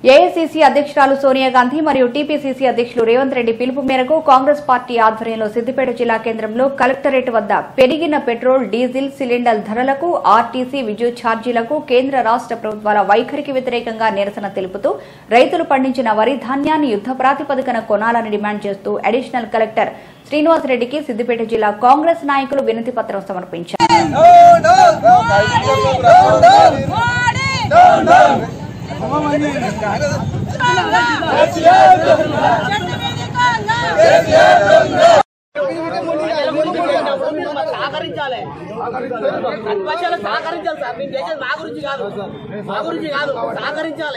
AICC అధ్యక్షురాలు సోనియా గాంధీ మరియు TPCC అధ్యక్షులు రేవంత్ రెడ్డి పిలుపు మేరకు కాంగ్రెస్ పార్టీ ఆధ్వర్యంలో సిద్దిపేట జిల్లా కేంద్రంలో కలెక్టరేట్ వద్ద పెరిగిన పెట్రోల్ డీజిల్ సిలిండర్ ధరలకు ఆర్టీసీ విద్యుత్ ఛార్జీలకు కేంద్ర రాష్ట ప్రభుత్వాల వైఖరికి వ్యతిరేకంగా నిరసన తెలుపుతూ రైతులు పండించిన వరి ధాన్యాన్ని యుద్ద ప్రాతిపదికన కొనాలని డిమాండ్ చేస్తూ అడిషనల్ కలెక్టర్ శ్రీనివాసరెడ్డికి సిద్దిపేట జిల్లా కాంగ్రెస్ నాయకులు వినతి పత్రం సమర్పించారు సహకరించాలి ప్రతిపక్షాలు సహకరించాలి సార్ మేము చేసేది మా గురించి కాదు మా గురించి కాదు సహకరించాలి